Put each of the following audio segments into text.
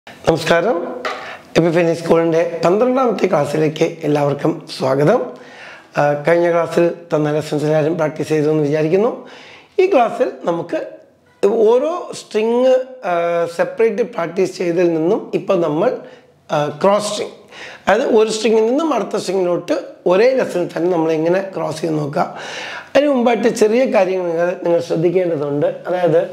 നമസ്കാരം എപ്പിഫനി സ്കൂളിൻ്റെ പന്ത്രണ്ടാമത്തെ ക്ലാസ്സിലേക്ക് എല്ലാവർക്കും സ്വാഗതം ആ, കഴിഞ്ഞ ക്ലാസ്സിൽ തന്ന ലെസൺസ് എല്ലാവരും പ്രാക്ടീസ് ചെയ്തു എന്ന് വിചാരിക്കുന്നു ഈ ക്ലാസ്സിൽ നമുക്ക് ഓരോ സ്ട്രിങ് സെപ്പറേറ്റ് പ്രാക്ടീസ് ചെയ്തതിൽ നിന്നും ഇപ്പം നമ്മൾ ക്രോസ് സ്ട്രിങ് അതായത് ഒരു സ്ട്രിങ്ങിൽ നിന്നും അടുത്ത സ്ട്രിങ്ങിലോട്ട് ഒരേ ലെസണിൽ തന്നെ നമ്മൾ എങ്ങനെ ക്രോസ് ചെയ്ത് നോക്കുക അതിന് മുമ്പായിട്ട് ചെറിയ കാര്യങ്ങൾ നിങ്ങൾ നിങ്ങൾ ശ്രദ്ധിക്കേണ്ടതുണ്ട് അതായത്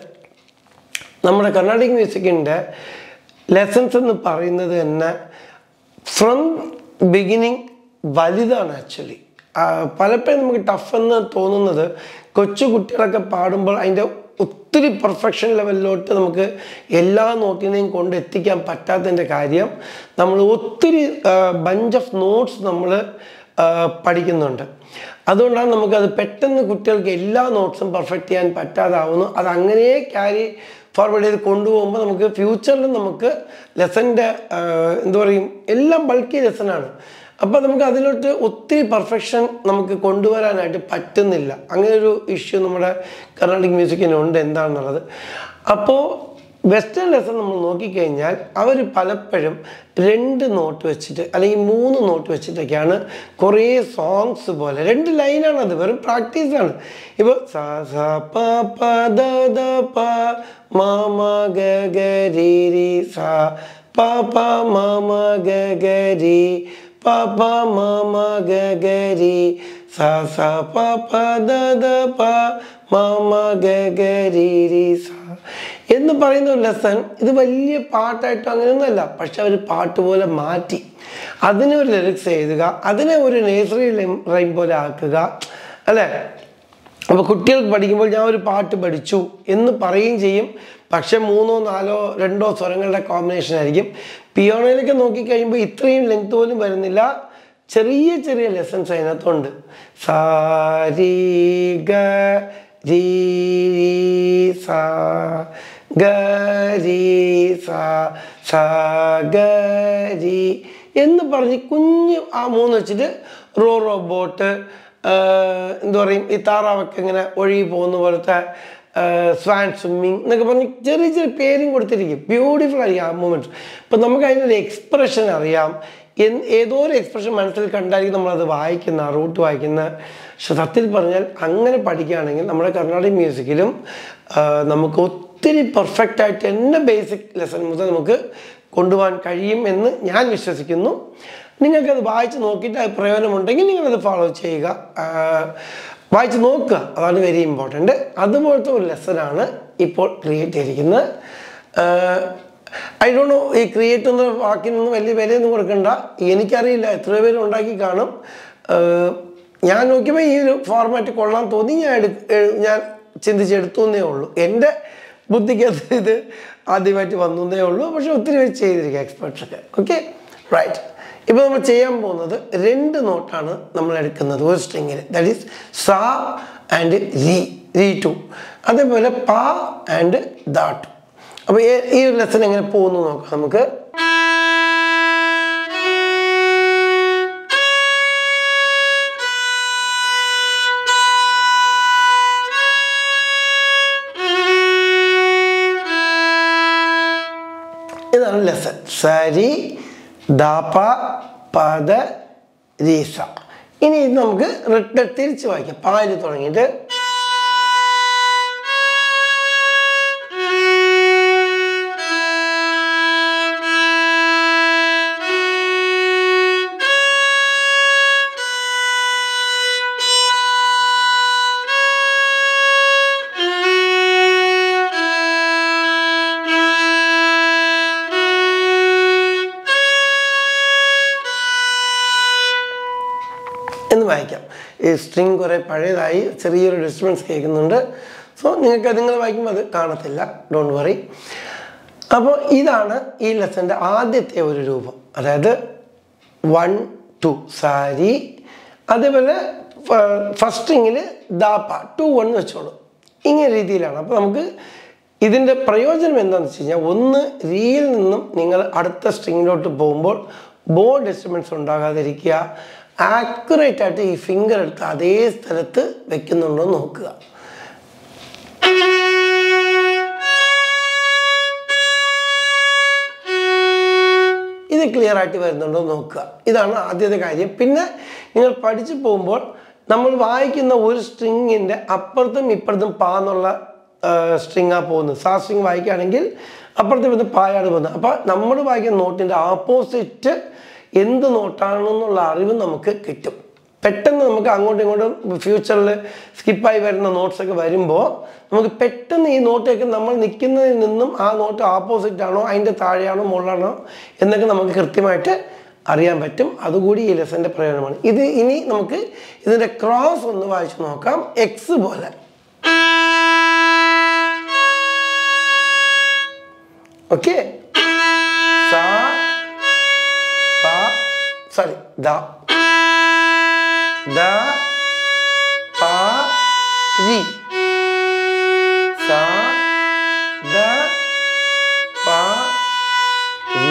നമ്മുടെ കർണാടിക് മ്യൂസിക്കിൻ്റെ ലെസൺസ് എന്ന് പറയുന്നത് തന്നെ ഫ്രം ബിഗിനിങ് വലുതാണ് ആക്ച്വലി പലപ്പോഴും നമുക്ക് ടഫ് എന്ന് തോന്നുന്നത് കൊച്ചു കുട്ടികളൊക്കെ പാടുമ്പോൾ അതിൻ്റെ ഒത്തിരി പെർഫെക്ഷൻ ലെവലിലോട്ട് നമുക്ക് എല്ലാ നോട്ടിനെയും കൊണ്ട് എത്തിക്കാൻ പറ്റാത്തതിൻ്റെ കാര്യം നമ്മൾ ഒത്തിരി ബഞ്ച് ഓഫ് നോട്ട്സ് നമ്മൾ പഠിക്കുന്നുണ്ട് അതുകൊണ്ടാണ് നമുക്കത് പെട്ടെന്ന് കുട്ടികൾക്ക് എല്ലാ നോട്ട്സും പെർഫെക്റ്റ് ചെയ്യാൻ പറ്റാതാവുന്നു അത് അങ്ങനെ ക്യാരി ഫോർവേഡ് ചെയ്ത് കൊണ്ടുപോകുമ്പോൾ നമുക്ക് ഫ്യൂച്ചറിൽ നമുക്ക് ലെസൻ്റെ എന്താ പറയും എല്ലാം ബൾക്കി ലെസനാണ് അപ്പോൾ നമുക്ക് അതിലോട്ട് ഒത്തിരി പെർഫെക്ഷൻ നമുക്ക് കൊണ്ടുവരാനായിട്ട് പറ്റുന്നില്ല അങ്ങനെ ഒരു ഇഷ്യൂ നമ്മുടെ കർണാടിക് മ്യൂസിക്കിനുണ്ട് എന്താണെന്നുള്ളത് അപ്പോൾ വെസ്റ്റേൺ ലെസൺ നമ്മൾ നോക്കിക്കഴിഞ്ഞാൽ അവർ പലപ്പോഴും രണ്ട് നോട്ട് വെച്ചിട്ട് അല്ലെങ്കിൽ മൂന്ന് നോട്ട് വെച്ചിട്ടൊക്കെയാണ് കുറേ സോങ്സ് പോലെ രണ്ട് ലൈനാണ് അത് വെറും പ്രാക്ടീസാണ് ഇപ്പോൾ സ സ പ പ ദ ദ പ മ മ ഗ ഗ രി രി സ പ പ മ മ ഗ ഗ രി പ പ മ മ ഗ ഗ രി സ സ പ പ ദ ദ പ മ മ ഗ ഗ രി രി സ എന്ന് പറയുന്ന ഒരു ലെസൺ ഇത് വലിയ പാട്ടായിട്ടോ അങ്ങനെയൊന്നുമല്ല പക്ഷെ അവർ പാട്ട് പോലെ മാറ്റി അതിനെ ഒരു ലിറിക്സ് എഴുതുക അതിനെ ഒരു നേഴ്സറി റൈം പോലെ ആക്കുക അല്ലേ അപ്പോൾ കുട്ടികൾക്ക് പഠിക്കുമ്പോൾ ഞാൻ ഒരു പാട്ട് പഠിച്ചു എന്ന് പറയുകയും ചെയ്യും പക്ഷെ മൂന്നോ നാലോ രണ്ടോ സ്വരങ്ങളുടെ കോമ്പിനേഷൻ ആയിരിക്കും പിയോണയിലൊക്കെ നോക്കിക്കഴിയുമ്പോൾ ഇത്രയും ലെങ്ത് പോലും വരുന്നില്ല ചെറിയ ചെറിയ ലെസൺസ് അതിനകത്തുണ്ട് സാരി ഗ രീ സാ ഗ രീ സാ സാ ഗ രീ എന്ന് പറഞ്ഞ് കുഞ്ഞ് ആ മൂന്ന് വെച്ചിട്ട് റോ റോബോട്ട് എന്താ പറയും ഈ താറാവൊക്കെ ഇങ്ങനെ ഒഴുകി പോകുന്ന പോലത്തെ സ്വാൻ സ്വിമ്മിങ് എന്നൊക്കെ പറഞ്ഞ് ചെറിയ ചെറിയ പേരും കൊടുത്തിരിക്കും ബ്യൂട്ടിഫുൾ ആയിരിക്കും ആ മൂമെൻറ്റ്സ് ഇപ്പം നമുക്ക് അതിനൊരു എക്സ്പ്രഷൻ അറിയാം എന്ന് ഏതോ ഒരു എക്സ്പ്രഷൻ മനസ്സിൽ കണ്ടായിരിക്കും നമ്മളത് വായിക്കുന്ന റൂട്ട് വായിക്കുന്ന പക്ഷെ സത്യത്തിൽ പറഞ്ഞാൽ അങ്ങനെ പഠിക്കുകയാണെങ്കിൽ നമ്മുടെ കർണാടക മ്യൂസിക്കിലും ആ, നമുക്ക് ഒത്തിരി പെർഫെക്റ്റ് ആയിട്ട് തന്നെ ബേസിക് ലെസൺ മുതൽ നമുക്ക് കൊണ്ടുപോകാൻ കഴിയും എന്ന് ഞാൻ വിശ്വസിക്കുന്നു നിങ്ങൾക്കത് വായിച്ച് നോക്കിയിട്ട് അത് പ്രയോജനമുണ്ടെങ്കിൽ നിങ്ങളത് ഫോളോ ചെയ്യുക ആ, വായിച്ച് നോക്കുക അതാണ് വെരി ഇമ്പോർട്ടൻറ്റ് അതുപോലത്തെ ഒരു ലെസനാണ് ഇപ്പോൾ ക്രിയേറ്റ് ചെയ്തിരിക്കുന്നത് ഐ ഡോണ്ട് നോ ഈ ക്രിയേറ്റ് എന്ന വാക്കിനൊന്നും വലിയ വിലയൊന്നും കൊടുക്കണ്ട എനിക്കറിയില്ല എത്ര പേര് ഉണ്ടാക്കി കാണും ആഹ് ഞാൻ നോക്കിയപ്പോൾ ഈ ഒരു ഫോർമാറ്റ് കൊള്ളാൻ തോന്നി ഞാൻ എടു എ- ഞാൻ ചിന്തിച്ചെടുത്തു എന്നേ ഉള്ളൂ എൻ്റെ ബുദ്ധിക്കകത്ത് ഇത് ആദ്യമായിട്ട് വന്നു എന്നേ ഉള്ളൂ പക്ഷെ ഒത്തിരി പേര് ചെയ്തിരിക്കുക എക്സ്പെർട്സൊക്കെ ഓക്കെ റൈറ്റ് ഇപ്പോൾ നമ്മൾ ചെയ്യാൻ പോകുന്നത് രണ്ട് നോട്ടാണ് നമ്മൾ എടുക്കുന്നത് ഒരു സ്ട്രിങ്ങിൽ ദാറ്റ് ഈസ് സാ ആൻഡ് രി രി ടു അതേപോലെ പാ ആൻഡ് ദാ ടു അപ്പോൾ ഈ ഒരു ലെസൺ എങ്ങനെ പോകുന്നു നോക്കാം നമുക്ക് ഇതാണ് ലെസൺ സരി ദാപ പദ രീസ ഇനി ഇത് നമുക്ക് റിട്ട തിരിച്ച് വായിക്കാം പാല് തുടങ്ങിയിട്ട് എന്ന് വായിക്കാം ഈ സ്ട്രിങ് കുറേ പഴയതായി ചെറിയൊരു ഡിസ്റ്റർബൻസ് കേൾക്കുന്നുണ്ട് സോ നിങ്ങൾക്ക് നിങ്ങൾ വായിക്കുമ്പോൾ അത് കാണത്തില്ല ഡോണ്ട് വറി അപ്പോൾ ഇതാണ് ഈ ലെസൻ്റെ ആദ്യത്തെ ഒരു രൂപം അതായത് വൺ ടു സാരി അതേപോലെ ഫസ്റ്റ് സ്ട്രിങ്ങിൽ ദാപ്പ ടു വൺ വെച്ചോളൂ ഇങ്ങനെ രീതിയിലാണ് അപ്പോൾ നമുക്ക് ഇതിൻ്റെ പ്രയോജനം എന്താണെന്ന് വെച്ച് കഴിഞ്ഞാൽ ഒന്ന് റിയിൽ നിന്നും നിങ്ങൾ അടുത്ത സ്ട്രിങ്ങിലോട്ട് പോകുമ്പോൾ ബോ ഡിസ്റ്റർബൻസ് ഉണ്ടാകാതിരിക്കുക ആക്യുറേറ്റ് ആയിട്ട് ഈ ഫിംഗർ എടുത്ത് അതേ സ്ഥലത്ത് വെക്കുന്നുണ്ടോ എന്ന് നോക്കുക ഇത് ക്ലിയർ ആയിട്ട് വരുന്നുണ്ടോ എന്ന് നോക്കുക ഇതാണ് ആദ്യത്തെ കാര്യം പിന്നെ നിങ്ങൾ പഠിച്ചു പോകുമ്പോൾ നമ്മൾ വായിക്കുന്ന ഒരു സ്ട്രിങ്ങിൻ്റെ അപ്പുറത്തും ഇപ്പുറത്തും പാ എന്നുള്ള സ്ട്രിങ്ങാണ് പോകുന്നത് സാ സ്ട്രിങ് വായിക്കുകയാണെങ്കിൽ അപ്പുറത്തും ഇപ്പുറത്തും പായാണ് പോകുന്നത് അപ്പോൾ നമ്മൾ വായിക്കുന്ന നോട്ടിൻ്റെ ആപ്പോസിറ്റ് എന്ത് നോട്ടാണെന്നുള്ള അറിവ് നമുക്ക് കിട്ടും പെട്ടെന്ന് നമുക്ക് അങ്ങോട്ടും ഇങ്ങോട്ടും ഫ്യൂച്ചറിൽ സ്കിപ്പായി വരുന്ന നോട്ട്സ് ഒക്കെ വരുമ്പോൾ നമുക്ക് പെട്ടെന്ന് ഈ നോട്ടൊക്കെ നമ്മൾ നിൽക്കുന്നതിൽ നിന്നും ആ നോട്ട് ആപ്പോസിറ്റ് ആണോ അതിൻ്റെ താഴെയാണോ മുകളിലാണോ എന്നൊക്കെ നമുക്ക് കൃത്യമായിട്ട് അറിയാൻ പറ്റും അതുകൂടി ഈ ലെസൻ്റെ പ്രയോജനമാണ് ഇത് ഇനി നമുക്ക് ഇതിൻ്റെ ക്രോസ് ഒന്ന് വായിച്ചു നോക്കാം എക്സ് പോലെ ഓക്കെ സാ പ സോറി ദ ദ പ രി സ ദ പ രി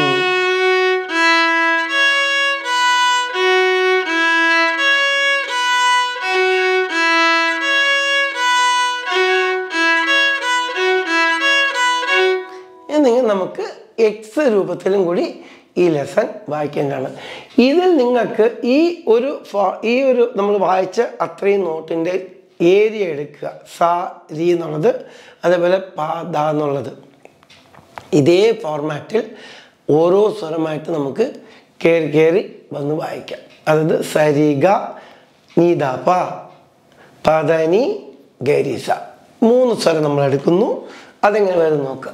എന്നിങ്ങനെ നമുക്ക് എക്സ് രൂപത്തിലും കൂടി ഈ ലെസൺ വായിക്കാൻ കാണാം ഇതിൽ നിങ്ങൾക്ക് ഈ ഒരു ഫോ- ഈ ഒരു നമ്മൾ വായിച്ച അത്രയും നോട്ടിൻ്റെ ഏരിയ എടുക്കുക സ രി എന്നുള്ളത് അതേപോലെ പ ദ എന്നുള്ളത് ഇതേ ഫോർമാറ്റിൽ ഓരോ സ്വരമായിട്ട് നമുക്ക് കയറി കയറി വന്ന് വായിക്കാം അതായത് സരിഗ നീതാപ പദനി ഗരിസ മൂന്ന് സ്വരം നമ്മൾ എടുക്കുന്നു അതെങ്ങനെ വരും നോക്കുക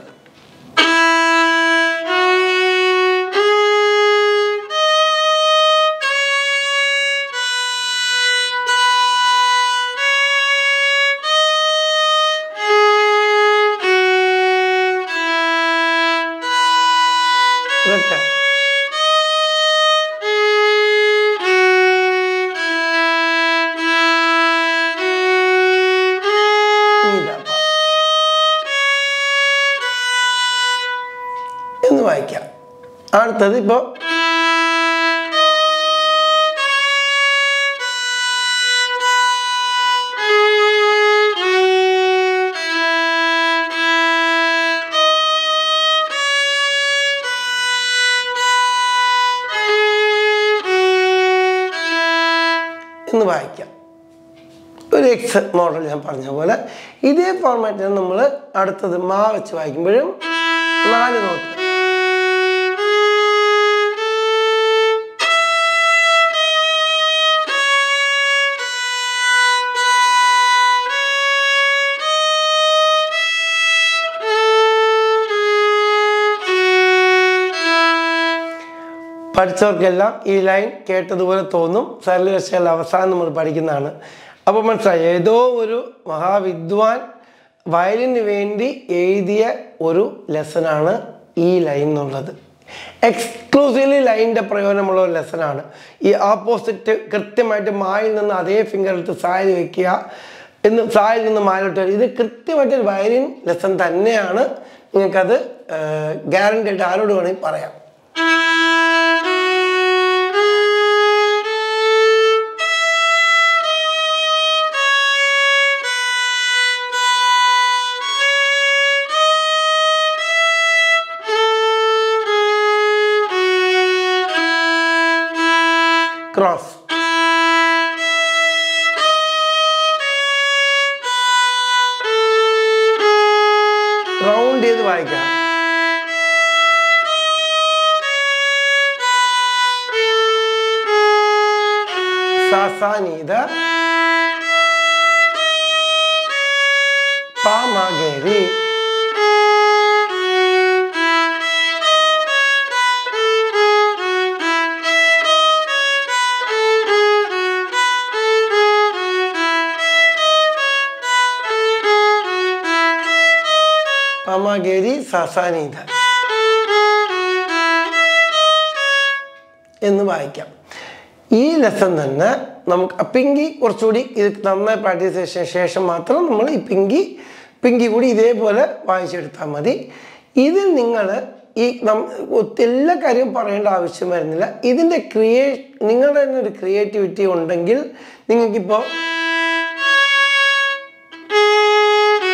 ഇതൊക്കെ നീതാപ എന്ന് വായിക്കാം അടുത്തത് ഇപ്പോൾ എന്ന് വായിക്കാം ഒരു എക്സ് മോഡൽ ഞാൻ പറഞ്ഞ പോലെ ഇതേ ഫോർമാറ്റിൽ നമ്മൾ അടുത്തത് മാ വെച്ച് വായിക്കുമ്പോഴും നാല് നോട്ട് പഠിച്ചവർക്കെല്ലാം ഈ ലൈൻ കേട്ടതുപോലെ തോന്നും സരളരക്ഷകൾ അവസാനം നമ്മൾ പഠിക്കുന്നതാണ് അപ്പോൾ മനസ്സിലായി ഏതോ ഒരു മഹാവിദ്വാൻ വയലിന് വേണ്ടി എഴുതിയ ഒരു ലെസനാണ് ഈ ലൈൻ എന്നുള്ളത് എക്സ്ക്ലൂസീവ്ലി ലൈനിൻ്റെ പ്രയോജനമുള്ള ഒരു ലെസനാണ് ഈ ആപ്പോസിറ്റ് കൃത്യമായിട്ട് മായിൽ നിന്ന് അതേ ഫിംഗർ എടുത്ത് സായിൽ വെക്കുക എന്ന് സായിൽ നിന്ന് മായിലോട്ട് വരിക ഇത് കൃത്യമായിട്ട് ഒരു വയലിൻ ലെസൺ തന്നെയാണ് നിങ്ങൾക്കത് ഗ്യാരണ്ടി ആയിട്ട് ആരോട് വേണമെങ്കിൽ പറയാം ക്രോസ് റൗണ്ട് ചെയ്ത് വായിക്കാം സാസാനീത പാമഗരി പമഗരി സസാനീത എന്ന് വായിക്കാം ഈ ലെസൺ തന്നെ നമുക്ക് പിങ്കി കുറച്ചുകൂടി ഇത് നന്നായി പ്രാക്ടീസ് ചെയ്ത ശേഷം മാത്രം നമ്മൾ ഈ പിങ്കി പിങ്കി കൂടി ഇതേപോലെ വായിച്ചെടുത്താൽ മതി ഇതിൽ നിങ്ങൾ ഈ നം ഒത്തി- എല്ലാ കാര്യവും പറയേണ്ട ആവശ്യം വരുന്നില്ല ഇതിൻ്റെ ക്രിയേ നിങ്ങളുടെ തന്നെ ഒരു ക്രിയേറ്റിവിറ്റി ഉണ്ടെങ്കിൽ നിങ്ങൾക്കിപ്പോൾ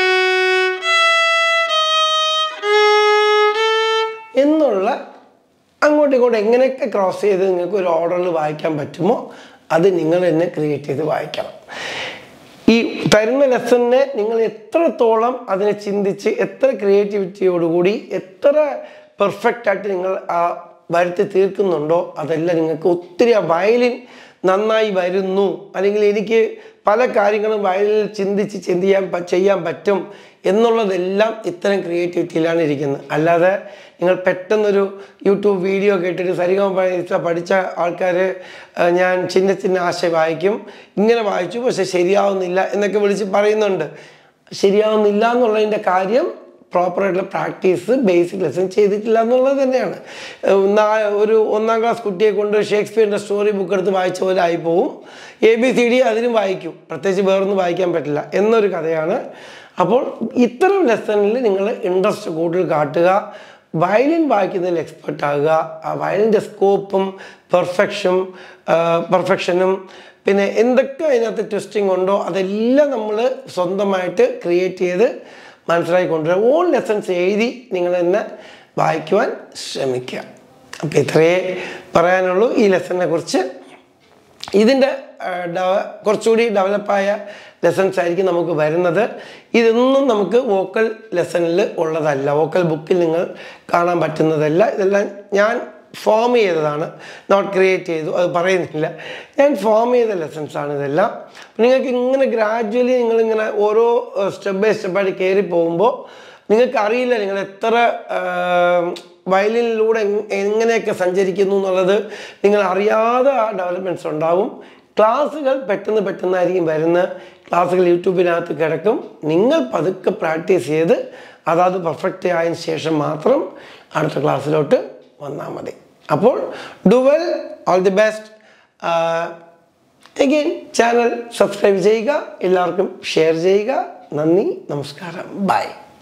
എന്നുള്ള അങ്ങോട്ടും ഇങ്ങോട്ടും എങ്ങനെയൊക്കെ ക്രോസ് ചെയ്ത് നിങ്ങൾക്ക് ഒരു ഓർഡറിൽ വായിക്കാൻ പറ്റുമോ അത് നിങ്ങൾ തന്നെ ക്രിയേറ്റ് ചെയ്ത് വായിക്കണം ഈ തരുന്ന ലെസണിനെ നിങ്ങൾ എത്രത്തോളം അതിനെ ചിന്തിച്ച് എത്ര ക്രിയേറ്റിവിറ്റിയോടുകൂടി എത്ര പെർഫെക്റ്റ് ആയിട്ട് നിങ്ങൾ ആ വരുത്തി തീർക്കുന്നുണ്ടോ അതെല്ലാം നിങ്ങൾക്ക് ഒത്തിരി ആ വയലിൻ നന്നായി വരുന്നു അല്ലെങ്കിൽ എനിക്ക് പല കാര്യങ്ങളും വയലിൽ ചിന്തിച്ച് ചിന്തിക്കാൻ പ- ചെയ്യാൻ പറ്റും എന്നുള്ളതെല്ലാം ഇത്തരം ക്രിയേറ്റിവിറ്റിയിലാണ് ഇരിക്കുന്നത് അല്ലാതെ നിങ്ങൾ പെട്ടെന്നൊരു യൂട്യൂബ് വീഡിയോ കേട്ടിട്ട് സരിഗമ പഠിച്ച പഠിച്ച ആൾക്കാർ ഞാൻ ചിന്ന ചിന്ന ആശ വായിക്കും ഇങ്ങനെ വായിച്ചു പക്ഷെ ശരിയാവുന്നില്ല എന്നൊക്കെ വിളിച്ച് പറയുന്നുണ്ട് ശരിയാവുന്നില്ല എന്നുള്ളതിൻ്റെ കാര്യം പ്രോപ്പറായിട്ടുള്ള പ്രാക്ടീസ് ബേസിക് ലെസൺ ചെയ്തിട്ടില്ല എന്നുള്ളത് തന്നെയാണ് ഏഹ് നാ- ഒരു ഒന്നാം ക്ലാസ് കുട്ടിയെ കൊണ്ട് ഷേക്സ്പിയറിൻ്റെ സ്റ്റോറി ബുക്ക് എടുത്ത് വായിച്ച പോലെ ആയിപ്പോവും എ ബി സി ഡി അതിനും വായിക്കും പ്രത്യേകിച്ച് വേറൊന്നും വായിക്കാൻ പറ്റില്ല എന്നൊരു കഥയാണ് അപ്പോൾ ഇത്തരം ലെസണിൽ നിങ്ങൾ ഇൻട്രസ്റ്റ് കൂടുതൽ കാട്ടുക വയലിൻ വായിക്കുന്നതിൽ എക്സ്പെർട്ട് ആകുക ആ വയലിൻ്റെ സ്കോപ്പും പെർഫെക്ഷൻ പെർഫെക്ഷനും പിന്നെ എന്തൊക്കെ അതിനകത്ത് ട്വിസ്റ്റിംഗ് ഉണ്ടോ അതെല്ലാം നമ്മൾ സ്വന്തമായിട്ട് ക്രിയേറ്റ് ചെയ്ത് മനസ്സിലാക്കി കൊണ്ടുവരിക ഓൾ ലെസൺസ് എഴുതി നിങ്ങൾ തന്നെ വായിക്കുവാൻ ശ്രമിക്കുക അപ്പോൾ ഇത്രയേ പറയാനുള്ളൂ ഈ ലെസണിനെ കുറിച്ച് ഇതിൻ്റെ കുറച്ചുകൂടി ഡെവലപ്പായ ലെസൺസ് ആയിരിക്കും നമുക്ക് വരുന്നത് ഇതൊന്നും നമുക്ക് വോക്കൽ ലെസണിൽ ഉള്ളതല്ല വോക്കൽ ബുക്കിൽ നിങ്ങൾ കാണാൻ പറ്റുന്നതല്ല ഇതെല്ലാം ഞാൻ ഫോം ചെയ്തതാണ് നോട്ട് ക്രിയേറ്റ് ചെയ്തു അത് പറയുന്നില്ല ഞാൻ ഫോം ചെയ്ത ലെസൺസ് ആണ് ഇതെല്ലാം നിങ്ങൾക്ക് ഇങ്ങനെ ഗ്രാജ്വലി നിങ്ങളിങ്ങനെ ഓരോ സ്റ്റെപ്പ് ബൈ സ്റ്റെപ്പായിട്ട് കയറി പോകുമ്പോൾ നിങ്ങൾക്ക് അറിയില്ല നിങ്ങൾ എത്ര വയലിനിലൂടെ എങ്- എങ്ങനെയൊക്കെ സഞ്ചരിക്കുന്നു എന്നുള്ളത് നിങ്ങൾ അറിയാതെ ആ ഡെവലപ്മെൻറ്റ്സ് ഉണ്ടാവും ക്ലാസ്സുകൾ പെട്ടെന്ന് പെട്ടെന്നായിരിക്കും വരുന്ന ക്ലാസ്സുകൾ യൂട്യൂബിനകത്ത് കിടക്കും നിങ്ങൾ പതുക്കെ പ്രാക്ടീസ് ചെയ്ത് അതാത് പെർഫെക്റ്റ് ആയതിനു ശേഷം മാത്രം അടുത്ത ക്ലാസ്സിലോട്ട് വന്നാൽ മതി അപ്പോൾ do well all the best again channel subscribe ചെയ്യുക എല്ലാവർക്കും ഷെയർ ചെയ്യുക നന്ദി നമസ്കാരം ബൈ